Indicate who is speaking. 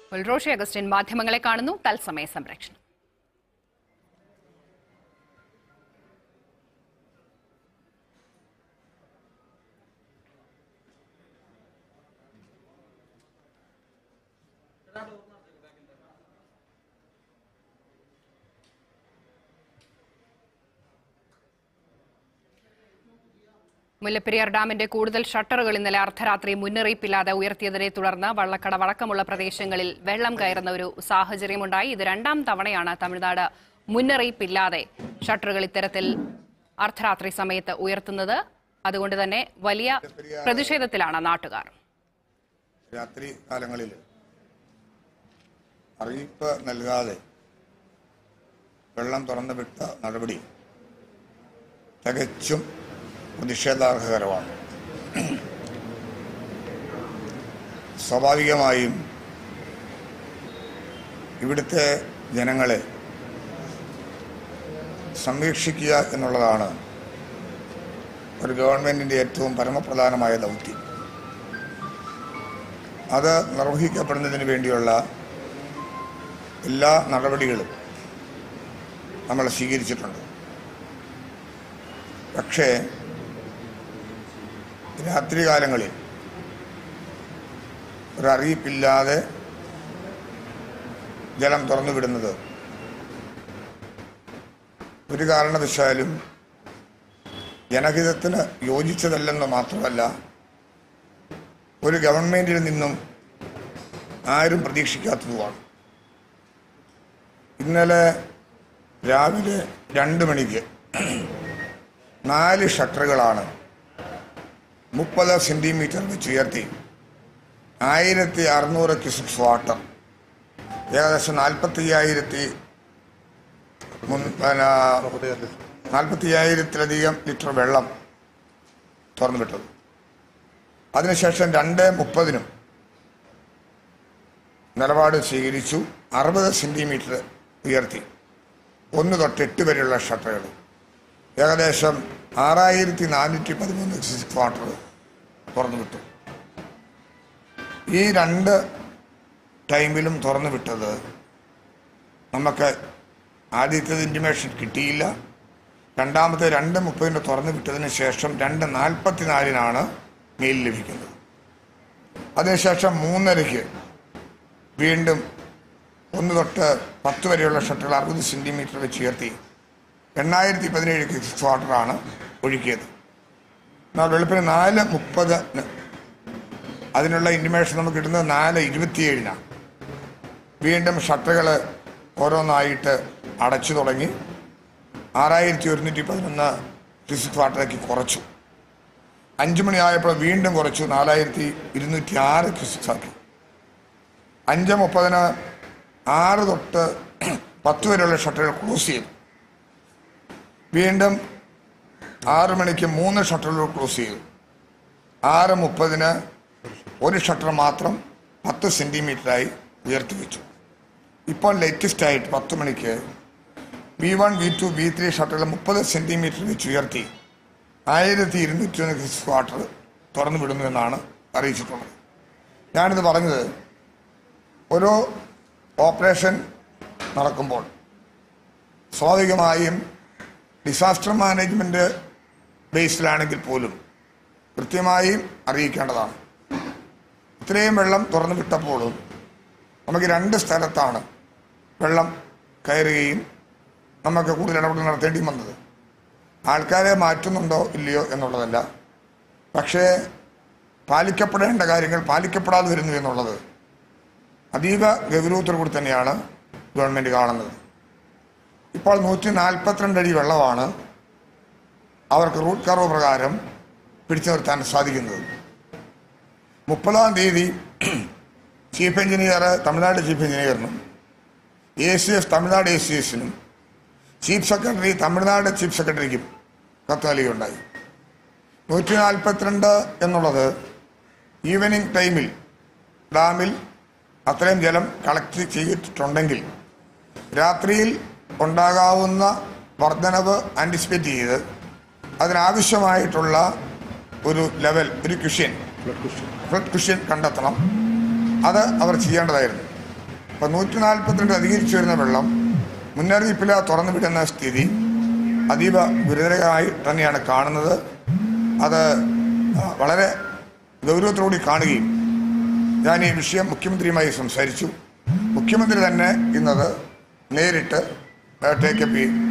Speaker 1: അപ്പോൾ റോഷി അഗസ്റ്റിൻ മാധ്യമങ്ങളെ കാണുന്നു തത്സമയ സംരക്ഷണം മുല്ലപ്പെരിയാർ ഡാമിന്റെ കൂടുതൽ ഷട്ടറുകൾ ഇന്നലെ അർദ്ധരാത്രി മുന്നറിയിപ്പില്ലാതെ ഉയർത്തിയതിനെ തുടർന്ന് വള്ളക്കട വടക്കമുള്ള പ്രദേശങ്ങളിൽ വെള്ളം കയറുന്ന ഒരു സാഹചര്യമുണ്ടായി ഇത് രണ്ടാം തവണയാണ് തമിഴ്നാട് മുന്നറിയിപ്പില്ലാതെ ഷട്ടറുകൾ ഇത്തരത്തിൽ അർദ്ധരാത്രി സമയത്ത് ഉയർത്തുന്നത് അതുകൊണ്ട് തന്നെ വലിയ പ്രതിഷേധത്തിലാണ് നാട്ടുകാർ
Speaker 2: രാത്രി കാലങ്ങളിൽ അറിയിപ്പ് നൽകാതെ വെള്ളം തുറന്നു വിട്ട നടപടി തികച്ചും പ്രതിഷേധാർഹകരമാണ് സ്വാഭാവികമായും ഇവിടുത്തെ ജനങ്ങളെ സംരക്ഷിക്കുക എന്നുള്ളതാണ് ഒരു ഗവൺമെൻറ്റിൻ്റെ ഏറ്റവും പരമപ്രധാനമായ ദൗത്യം അത് നിർവഹിക്കപ്പെടുന്നതിന് വേണ്ടിയുള്ള എല്ലാ നടപടികളും നമ്മൾ സ്വീകരിച്ചിട്ടുണ്ട് പക്ഷേ രാത്രികാലങ്ങളിൽ ഒരറിയിപ്പില്ലാതെ ജലം തുറന്നു വിടുന്നത് ഒരു കാരണവശാലും ജനഹിതത്തിന് യോജിച്ചതല്ലെന്ന് മാത്രമല്ല ഒരു ഗവൺമെന്റിൽ നിന്നും ആരും പ്രതീക്ഷിക്കാത്തതുമാണ് ഇന്നലെ രാവിലെ രണ്ട് മണിക്ക് നാല് ഷട്ടറുകളാണ് മുപ്പത് സെൻറ്റിമീറ്റർ വെച്ച് ഉയർത്തി ആയിരത്തി അറുന്നൂറ് ക്യൂസിക്സ് വാട്ടർ ഏകദേശം നാൽപ്പത്തി അയ്യായിരത്തി നാൽപ്പത്തി അയ്യായിരത്തിലധികം ലിറ്റർ വെള്ളം തുറന്നു വിട്ടത് അതിനുശേഷം രണ്ട് മുപ്പതിനും നിലപാട് സ്വീകരിച്ചു അറുപത് സെൻറ്റിമീറ്റർ ഉയർത്തി ഒന്ന് തൊട്ട് എട്ട് വരെയുള്ള ഷട്ടറുകൾ ഏകദേശം ആറായിരത്തി നാനൂറ്റി പതിമൂന്ന് വാട്ടർ തുറന്നു വിട്ടു ഈ രണ്ട് ടൈമിലും തുറന്നു വിട്ടത് നമുക്ക് ആദ്യത്തേത് ഇൻറ്റിമേഷൻ കിട്ടിയില്ല രണ്ടാമത്തെ രണ്ട് മുപ്പതിന് തുറന്നു വിട്ടതിന് ശേഷം രണ്ട് നാൽപ്പത്തിനാലിനാണ് മെയിൽ ലഭിക്കുന്നത് അതിനുശേഷം മൂന്നരയ്ക്ക് വീണ്ടും ഒന്ന് തൊട്ട് പത്ത് വരെയുള്ള ഷട്ടറുകൾ അറുപത് സെൻറ്റിമീറ്റർ വെച്ച് ഉയർത്തി എണ്ണായിരത്തി പതിനേഴ് ക്യൂസിക്സ് വാട്ടറാണ് ഒഴുക്കിയത് എന്നാൽ വെളുപ്പിന് നാല് മുപ്പതിന് അതിനുള്ള ഇൻറ്റിമേഷൻ നമുക്ക് കിട്ടുന്നത് നാല് ഇരുപത്തിയേഴിനാണ് വീണ്ടും ഷട്ടറുകൾ ഓരോന്നായിട്ട് അടച്ചു തുടങ്ങി ആറായിരത്തി ഒരുന്നൂറ്റി പതിനൊന്ന് ക്യൂസിക് വാട്ടറേക്ക് കുറച്ചു അഞ്ചു മണിയായപ്പോൾ വീണ്ടും കുറച്ചു നാലായിരത്തി ഇരുന്നൂറ്റി ആറ് ക്യൂസിക്സ് ആക്കി അഞ്ച് മുപ്പതിന് ആറ് തൊട്ട് പത്ത് വരെയുള്ള ഷട്ടറുകൾ ക്ലോസ് ചെയ്തു വീണ്ടും ആറ് മണിക്ക് മൂന്ന് ഷട്ടറുകൾ ക്ലോസ് ചെയ്തു ആറ് മുപ്പതിന് ഒരു ഷട്ടർ മാത്രം പത്ത് സെൻറ്റിമീറ്ററായി ഉയർത്തി വെച്ചു ഇപ്പോൾ ലേറ്റസ്റ്റ് ആയിട്ട് പത്ത് മണിക്ക് V one V two V three ഷട്ടറുകൾ മുപ്പത് സെൻറ്റിമീറ്റർ വെച്ച് ഉയർത്തി ആയിരത്തി ഇരുന്നൂറ്റി ഒന്ന് ക്യൂസിക് വാട്ടർ തുറന്നു വിടുന്നു എന്നാണ് അറിയിച്ചിട്ടുള്ളത് ഞാനിത് പറഞ്ഞത് ഒരു ഓപ്പറേഷൻ നടക്കുമ്പോൾ സ്വാഭാവികമായും ഡിസാസ്റ്റർ മാനേജ്മെൻറ്റ് ബേസിലാണെങ്കിൽ പോലും കൃത്യമായും അറിയിക്കേണ്ടതാണ് ഇത്രയും വെള്ളം തുറന്നു വിട്ടപ്പോഴും നമുക്ക് രണ്ട് സ്ഥലത്താണ് വെള്ളം കയറുകയും നമുക്ക് കൂടുതൽ ഇടപെടൽ നടത്തേണ്ടി വന്നത് ആൾക്കാരെ മാറ്റുന്നുണ്ടോ ഇല്ലയോ എന്നുള്ളതല്ല പക്ഷേ പാലിക്കപ്പെടേണ്ട കാര്യങ്ങൾ പാലിക്കപ്പെടാതെ വരുന്നു എന്നുള്ളത് അതീവ ഗൗരവത്തോടു കൂടി തന്നെയാണ് ഗവൺമെൻറ് കാണുന്നത് ഇപ്പോൾ നൂറ്റി നാൽപ്പത്തിരണ്ട് അടി വെള്ളമാണ് അവർക്ക് റൂട്ട് കർവ് പ്രകാരം പിടിച്ചു നിർത്താൻ സാധിക്കുന്നത് മുപ്പതാം തീയതി ചീഫ് എഞ്ചിനീയർ തമിഴ്നാട് ചീഫ് എഞ്ചിനീയറിനും A C S Tamil Nadu A C എസിനും ചീഫ് സെക്രട്ടറി തമിഴ്നാട് ചീഫ് സെക്രട്ടറിക്കും കത്ത് നൽകുകയുണ്ടായി നൂറ്റി നാൽപ്പത്തിരണ്ട് എന്നുള്ളത് ഈവനിങ് ടൈമിൽ ഡാമിൽ അത്രയും ജലം കളക്ട് ചെയ്തിട്ടുണ്ടെങ്കിൽ രാത്രിയിൽ ഉണ്ടാകാവുന്ന വർധനവ് ആൻറ്റിസിപ്പേറ്റ് ചെയ്ത് അതിനാവശ്യമായിട്ടുള്ള ഒരു ലെവൽ ഒരു ക്വിഷ്യൻ ഫ്ലഡ് ക്വിഷ്യൻ കണ്ടെത്തണം അത് അവർ ചെയ്യേണ്ടതായിരുന്നു ഇപ്പം നൂറ്റി നാൽപ്പത്തിരണ്ട് അധികരിച്ചു വരുന്ന വെള്ളം മുന്നറിയിപ്പില്ലാതെ തുറന്നു വിടുന്ന സ്ഥിതി അതീവ ഗുരുതരമായി തന്നെയാണ് കാണുന്നത് അത് ആ, വളരെ ഗൗരവത്തോടുകൂടി കാണുകയും ഞാൻ ഈ വിഷയം മുഖ്യമന്ത്രിയുമായി സംസാരിച്ചു മുഖ്യമന്ത്രി തന്നെ ഇന്നത് നേരിട്ട് ടേക്കപ്പ്